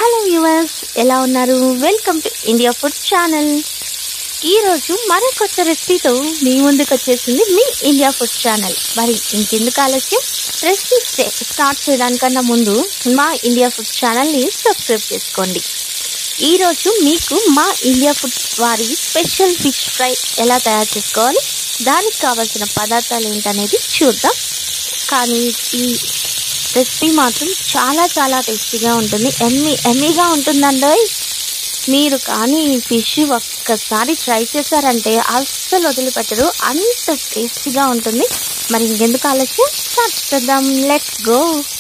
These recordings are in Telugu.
హలో వ్యూవర్స్ ఎలా ఉన్నారు welcome to India food channel ఈరోజు మరో కొత్త రెసిపీతో మీ ముందుకు వచ్చేసింది మీ ఇండియా ఫుడ్ ఛానల్ మరి ఇంకెందుకు ఆలస్యం రెసిపీ స్టార్ట్ చేయడానికన్నా ముందు మా ఇండియా ఫుడ్ ఛానల్ని సబ్స్క్రైబ్ చేసుకోండి ఈరోజు మీకు మా ఇండియా ఫుడ్ వారి స్పెషల్ ఫిష్ ఫ్రై ఎలా తయారు చేసుకోవాలి దానికి కావాల్సిన పదార్థాలు ఏంటనేది చూద్దాం కానీ ఈ రెసిపీ మాత్రం చాలా చాలా టేస్టీగా ఉంటుంది ఎమ్మి ఎమ్మీగా ఉంటుందండి మీరు కానీ ఈ ఫిష్ ఒక్కసారి ట్రై చేశారంటే అస్సలు వదిలిపెట్టరు అంత టేస్టీగా ఉంటుంది మరి ఇంకెందుకు ఆలస్యం స్టార్ట్ చేద్దాం లెట్స్ గో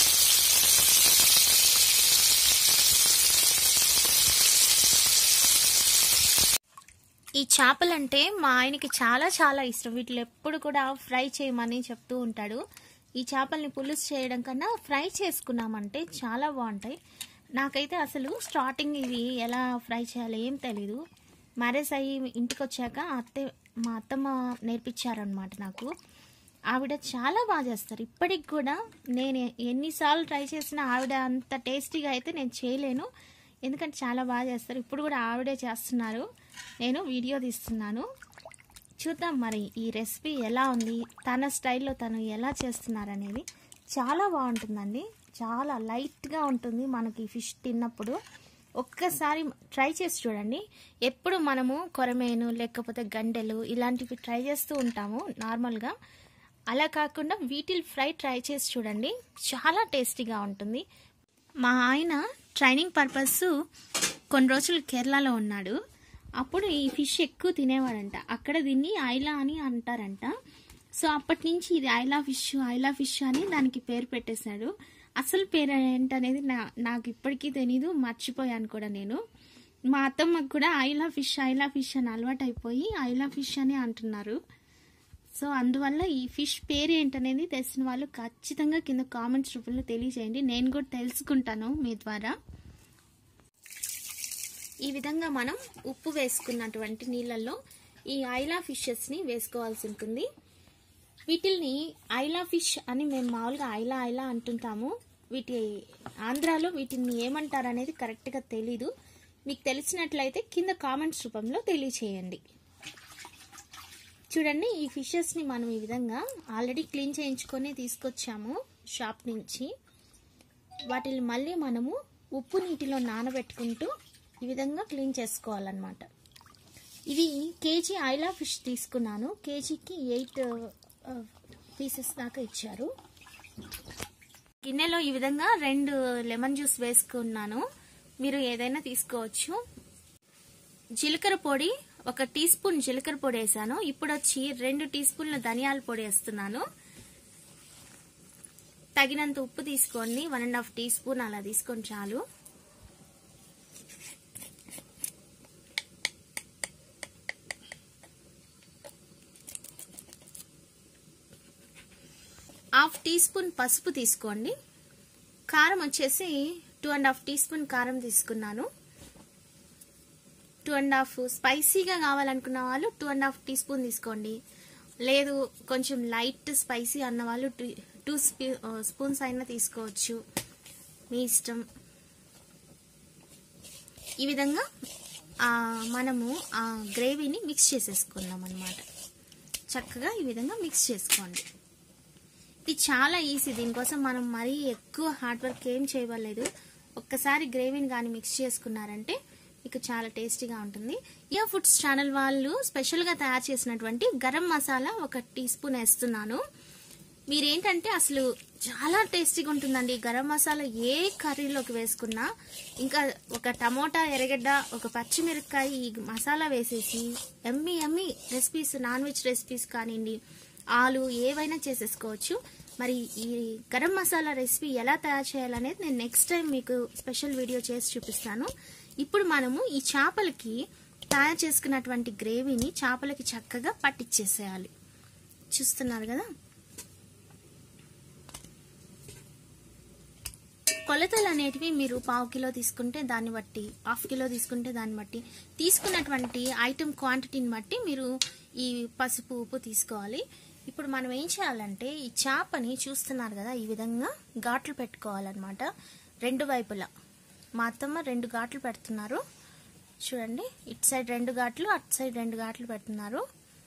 ఈ చేపలంటే మా ఆయనకి చాలా చాలా ఇష్టం వీటిలో ఎప్పుడు కూడా ఫ్రై చేయమని చెప్తూ ఉంటాడు ఈ చేపల్ని పులుసు చేయడం కన్నా ఫ్రై చేసుకున్నామంటే చాలా బాగుంటాయి నాకైతే అసలు స్టార్టింగ్ ఇవి ఎలా ఫ్రై చేయాలో ఏం తెలీదు మ్యారేజ్ అయ్యి ఇంటికి వచ్చాక అత్తే మా అత్తమ్మ నేర్పించారనమాట నాకు ఆవిడ చాలా బాగా చేస్తారు ఇప్పటికి కూడా నేను ఎన్నిసార్లు ట్రై చేసినా ఆవిడ అంత టేస్టీగా అయితే నేను చేయలేను ఎందుకంటే చాలా బాగా చేస్తారు ఇప్పుడు కూడా ఆవిడే చేస్తున్నారు నేను వీడియో తీస్తున్నాను చూద్దాం మరి ఈ రెసిపీ ఎలా ఉంది తన స్టైల్లో తను ఎలా చేస్తున్నారనేది చాలా బాగుంటుందండి చాలా లైట్గా ఉంటుంది మనకి ఫిష్ తిన్నప్పుడు ఒక్కసారి ట్రై చేసి చూడండి ఎప్పుడు మనము కొరమేను లేకపోతే గండెలు ఇలాంటివి ట్రై చేస్తూ ఉంటాము నార్మల్గా అలా కాకుండా వీటిల్ ఫ్రై ట్రై చేసి చూడండి చాలా టేస్టీగా ఉంటుంది మా ఆయన ట్రైనింగ్ పర్పస్ కొన్ని రోజులు కేరళలో ఉన్నాడు అప్పుడు ఈ ఫిష్ ఎక్కువ తినేవాడంట అక్కడ దీన్ని ఐలా అని అంటారంట సో అప్పటి నుంచి ఇది ఐలా ఫిష్ ఐలా ఫిష్ అని దానికి పేరు పెట్టేశాడు అసలు పేరు ఏంటనేది నా నాకు ఇప్పటికీ తెలీదు మర్చిపోయాను కూడా నేను మా అత్తమ్మకు కూడా ఐలా ఫిష్ ఐలా ఫిష్ అని అలవాటు అయిపోయి ఐలా ఫిష్ అని అంటున్నారు సో అందువల్ల ఈ ఫిష్ పేరు ఏంటనేది తెలిసిన వాళ్ళు ఖచ్చితంగా కింద కామెంట్స్ రూపంలో తెలియజేయండి నేను కూడా తెలుసుకుంటాను మీ ద్వారా ఈ విధంగా మనం ఉప్పు వేసుకున్నటువంటి నీళ్ళల్లో ఈ ఐలా ఫిషెస్ని వేసుకోవాల్సి ఉంటుంది వీటిల్ని ఐలా ఫిష్ అని మేము మామూలుగా ఐలా ఐలా అంటుంటాము వీటి ఆంధ్రాలో వీటిని ఏమంటారు అనేది కరెక్ట్గా తెలీదు మీకు తెలిసినట్లయితే కింద కామెంట్స్ రూపంలో తెలియచేయండి చూడండి ఈ ఫిషెస్ని మనం ఈ విధంగా ఆల్రెడీ క్లీన్ చేయించుకొని తీసుకొచ్చాము షాప్ నుంచి వాటిని మళ్ళీ మనము ఉప్పు నీటిలో నానబెట్టుకుంటూ ఈ విధంగా క్లీన్ చేసుకోవాలన్నమాట ఇవి కేజీ ఐలా ఫిష్ తీసుకున్నాను కేజీకి ఎయిట్ పీసెస్ దాకా ఇచ్చారు గిన్నెలో ఈ విధంగా రెండు లెమన్ జ్యూస్ వేసుకున్నాను మీరు ఏదైనా తీసుకోవచ్చు జీలకర్ర పొడి ఒక టీ స్పూన్ జీలకర్ర పొడి వేసాను ఇప్పుడు వచ్చి రెండు టీ స్పూన్ల ధనియాల పొడి వేస్తున్నాను తగినంత ఉప్పు తీసుకోండి one and half teaspoon అలా తీసుకొని చాలు హాఫ్ టీ స్పూన్ పసుపు తీసుకోండి కారం వచ్చేసి two and half teaspoon కారం తీసుకున్నాను టూ అండ్ హాఫ్ స్పైసీగా కావాలనుకున్న వాళ్ళు two and half teaspoon తీసుకోండి లేదు కొంచెం లైట్ స్పైసీ అన్న వాళ్ళు టూ స్పూన్స్ అయినా తీసుకోవచ్చు మీ ఇష్టం ఈ విధంగా మనము ఆ గ్రేవీని మిక్స్ చేసేసుకున్నాం అనమాట చక్కగా ఈ విధంగా మిక్స్ చేసుకోండి ఇది చాలా ఈజీ దీనికోసం మనం మరీ ఎక్కువ హార్డ్ వర్క్ ఏం చేయవలేదు ఒక్కసారి గ్రేవీని కానీ మిక్స్ చేసుకున్నారంటే మీకు చాలా టేస్టీగా ఉంటుంది ఇయా ఫుడ్స్ ఛానల్ వాళ్ళు స్పెషల్గా తయారు చేసినటువంటి గరం మసాలా ఒక టీ స్పూన్ వేస్తున్నాను మీరేంటంటే అసలు చాలా టేస్టీగా ఉంటుందండి గరం మసాలా ఏ కర్రీలోకి వేసుకున్నా ఇంకా ఒక టమోటా ఎర్రగడ్డ ఒక పచ్చిమిరపకాయ ఈ మసాలా వేసేసి yummy yummy recipes non veg recipes కానివ్వండి ఆలు ఏవైనా చేసేసుకోవచ్చు మరి ఈ గరం మసాలా రెసిపీ ఎలా తయారు చేయాలనేది నేను నెక్స్ట్ టైం మీకు స్పెషల్ వీడియో చేసి చూపిస్తాను ఇప్పుడు మనము ఈ చేపలకి తయారు చేసుకున్నటువంటి గ్రేవీని చేపలకి చక్కగా పట్టించేసేయాలి చూస్తున్నారు కదా కొలతలు అనేటివి మీరు పావు కిలో తీసుకుంటే దాన్ని బట్టి హాఫ్ కిలో తీసుకుంటే దాన్ని బట్టి తీసుకున్నటువంటి ఐటమ్ క్వాంటిటీని బట్టి మీరు ఈ పసుపు ఉప్పు తీసుకోవాలి ఇప్పుడు మనం ఏం చేయాలంటే ఈ చేపని చూస్తున్నారు కదా ఈ విధంగా ఘాట్లు పెట్టుకోవాలన్నమాట రెండు వైపులా మా అత్తమ్మ రెండు ఘాట్లు పెడుతున్నారు చూడండి ఇటు సైడ్ రెండు ఘాట్లు అటు సైడ్ రెండు ఘాట్లు పెడుతున్నారు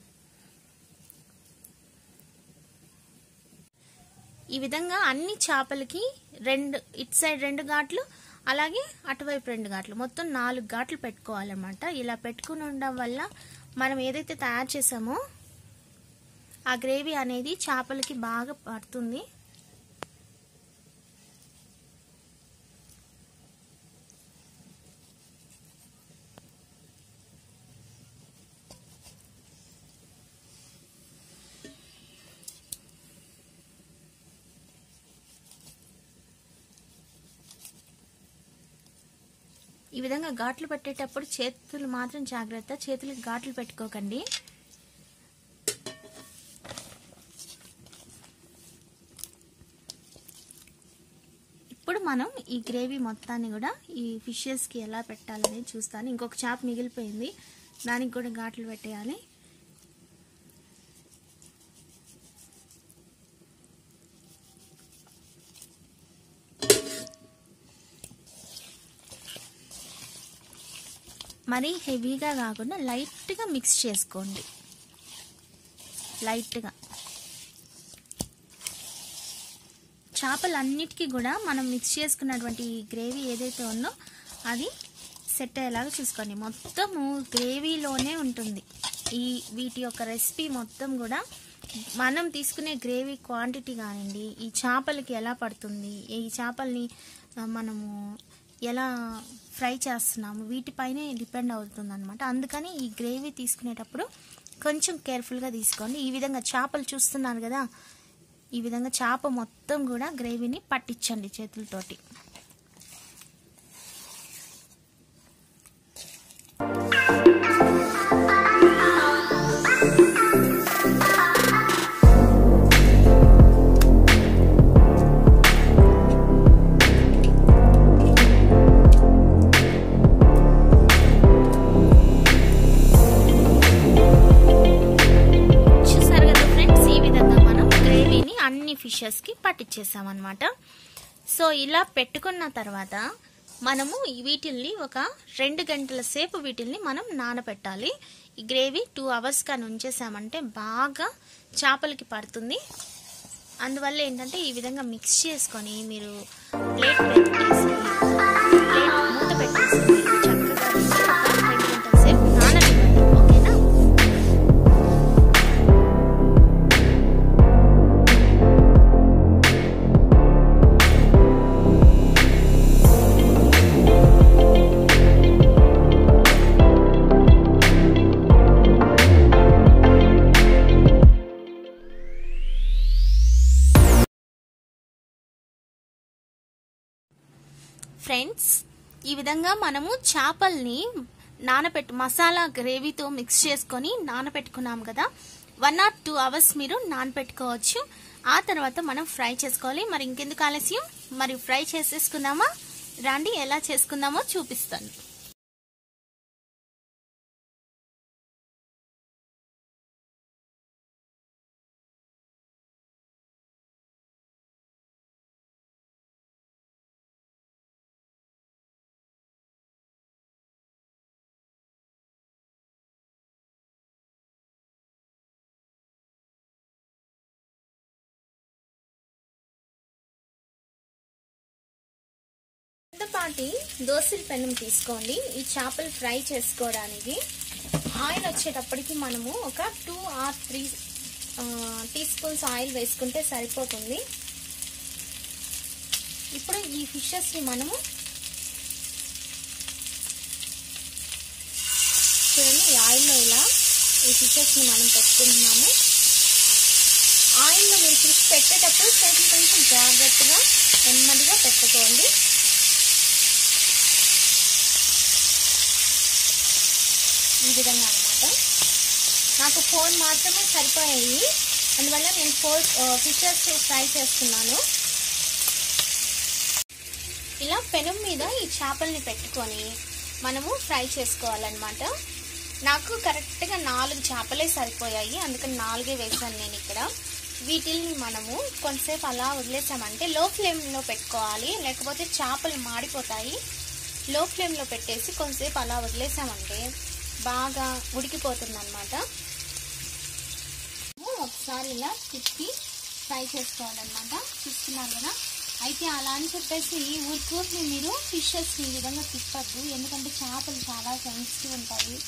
ఈ విధంగా అన్ని చేపలకి రెండు ఇటు సైడ్ రెండు ఘాట్లు అలాగే అటువైపు రెండు ఘాట్లు మొత్తం నాలుగు ఘాట్లు పెట్టుకోవాలన్నమాట ఇలా పెట్టుకుని ఉండడం వల్ల మనం ఏదైతే తయారు చేసామో ఆ గ్రేవీ అనేది చేపలకి బాగా పడుతుంది ఈ విధంగా ఘాట్లు పెట్టేటప్పుడు చేతులు మాత్రం జాగ్రత్త చేతులకు ఘాట్లు పెట్టుకోకండి ఇప్పుడు మనం ఈ గ్రేవీ మొత్తాన్ని కూడా ఈ ఫిషెస్కి ఎలా పెట్టాలని చూస్తాను ఇంకొక చాప్ మిగిలిపోయింది దానికి కూడా ఘాట్లు పెట్టేయాలి మరీ హెవీగా కాకుండా లైట్గా మిక్స్ చేసుకోండి లైట్గా చేపలన్నిటికీ కూడా మనం మిక్స్ చేసుకున్నటువంటి ఈ గ్రేవీ ఏదైతే ఉందో అది సెట్ అయ్యేలాగా చూసుకోండి మొత్తము గ్రేవీలోనే ఉంటుంది ఈ వీటి యొక్క రెసిపీ మొత్తం కూడా మనం తీసుకునే గ్రేవీ క్వాంటిటీ కానివ్వండి ఈ చేపలకి ఎలా పడుతుంది ఈ చేపల్ని ఆ, మనము ఎలా ఫ్రై చేస్తున్నాము వీటిపైనే డిపెండ్ అవుతుంది అనమాట అందుకని ఈ గ్రేవీ తీసుకునేటప్పుడు కొంచెం కేర్ఫుల్గా తీసుకోండి ఈ విధంగా చేపలు చూస్తున్నారు కదా ఈ విధంగా చేప మొత్తం కూడా గ్రేవీని పట్టించండి చేతులతోటి చూసారు కదా ఫ్రెండ్స్ ఈ విధంగా మనం గ్రేవీని అన్ని ఫిషెస్కి పట్టించేసామన్నమాట సో ఇలా పెట్టుకున్న తర్వాత మనము ఈ వీటిల్ని ఒక రెండు గంటల సేపు వీటిల్ని మనం నానబెట్టాలి ఈ గ్రేవీ టూ అవర్స్ కానీ ఉంచేసామంటే బాగా చేపలకి పడుతుంది అందువల్ల ఏంటంటే ఈ విధంగా మిక్స్ చేసుకొని మీరు ప్లేట్ పెట్టేసి ప్లేట్ మూత పెట్టేసి చక్కగా ఒక రెండు గంటల సేపు నాననివ్వండి ఓకేనా ఫ్రెండ్స్ ఈ విధంగా మనము చేపల్ని నానబెట్టు మసాలా గ్రేవీతో మిక్స్ చేసుకొని నానబెట్టుకున్నాం కదా వన్ ఆర్ టూ అవర్స్ మీరు నానబెట్టుకోవచ్చు ఆ తర్వాత మనం ఫ్రై చేసుకోవాలి మరి ఇంకెందుకు ఆలస్యం మరి ఫ్రై చేసేసుకుందామా రండి ఎలా చేసుకుందామో చూపిస్తాను పాటి దోసల పెనం తీసుకోండి ఈ చేపలు ఫ్రై చేసుకోవడానికి ఆయిల్ వచ్చేటప్పటికి మనము ఒక two or three teaspoons oil వేసుకుంటే సరిపోతుంది ఇప్పుడు ఈ ఫిషెస్ని మనము చూడండి ఈ ఆయిల్లో ఇలా ఈ ఫిషెస్ని మనం పెట్టుకుంటున్నాము ఆయిల్లో మీరు ఫిష్ పెట్టేటప్పుడు చేతులు కొంచెం జాగ్రత్తగా నెమ్మదిగా పెట్టుకోండి ఈ విధంగా అనమాట నాకు ఫోన్ మాత్రమే సరిపోయాయి అందువల్ల నేను ఫోర్ ఫిషెస్ ఫ్రై చేస్తున్నాను ఇలా పెనం మీద ఈ చేపల్ని పెట్టుకొని మనము ఫ్రై చేసుకోవాలన్నమాట నాకు కరెక్ట్గా నాలుగు చేపలే సరిపోయాయి అందుకని నాలుగే వేసాను నేను ఇక్కడ వీటిని మనము కొంతసేపు అలా వదిలేసామంటే లో ఫ్లేమ్లో పెట్టుకోవాలి లేకపోతే చేపలు మాడిపోతాయి లో ఫ్లేమ్లో పెట్టేసి కొంతసేపు అలా వదిలేసామంటే బాగా ఉడికిపోతుంది అనమాట ఒకసారి ఇలా తిప్పి ఫ్రై చేసుకోవాలన్నమాట చూస్తున్నారు కదా అయితే అలా అని చెప్పేసి ఊరికూరిని మీరు ఫిషెస్ని ఈ విధంగా తిప్పద్దు ఎందుకంటే చేపలు చాలా సెన్సిటివ్ ఉంటాయి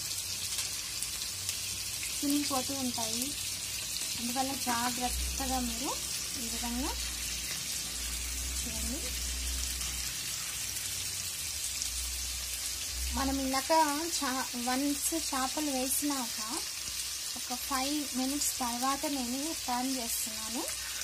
చినిగిపోతూ ఉంటాయి అందువల్ల జాగ్రత్తగా మీరు ఈ విధంగా చూడండి మనం ఇందాక చా వన్స్ చేపలు వేసినాక ఒక ఫైవ్ మినిట్స్ తర్వాత నేను టర్న్ చేస్తున్నాను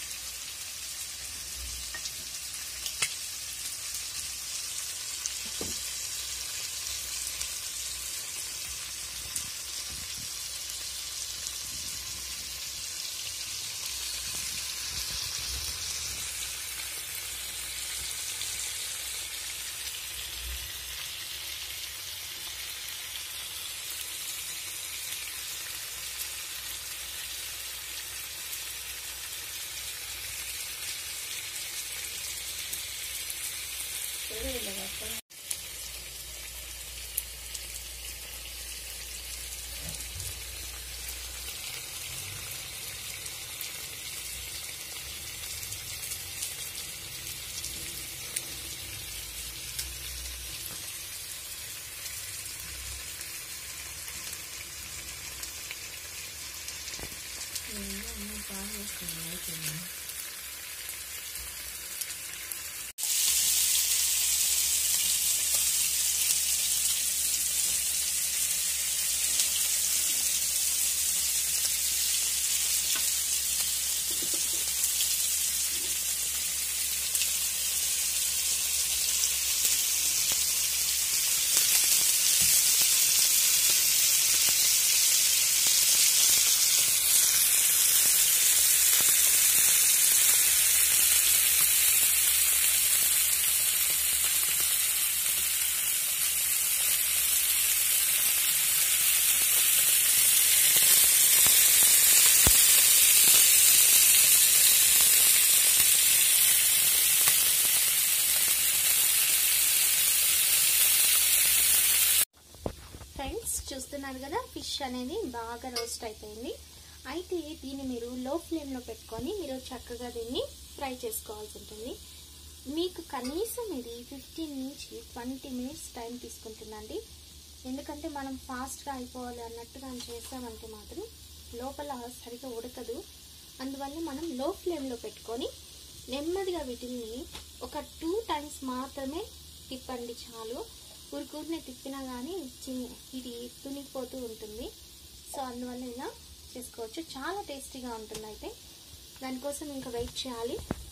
ఫ్రెండ్స్ చూస్తున్నారు కదా ఫిష్ అనేది బాగా రోస్ట్ అయిపోయింది అయితే దీన్ని మీరు లో ఫ్లేమ్లో పెట్టుకొని మీరు చక్కగా దీన్ని ఫ్రై చేసుకోవాల్సి ఉంటుంది మీకు కనీసం ఇది ఫిఫ్టీన్ నుంచి ట్వంటీ మినిట్స్ టైం తీసుకుంటుందండి ఎందుకంటే మనం ఫాస్ట్గా అయిపోవాలి అన్నట్టుగా చేసామంటే మాత్రం లోపల సరిగా ఉడకదు అందువల్ల మనం లో ఫ్లేమ్లో పెట్టుకొని నెమ్మదిగా వీటిని ఒక టూ టైమ్స్ మాత్రమే తిప్పండి చాలు ఊరికూరినే తిప్పినా కానీ ఇది తునిగిపోతూ ఉంటుంది సో అందువల్ల ఇలా చేసుకోవచ్చు చాలా టేస్టీగా ఉంటుంది అయితే దానికోసం ఇంకా వెయిట్ చేయాలి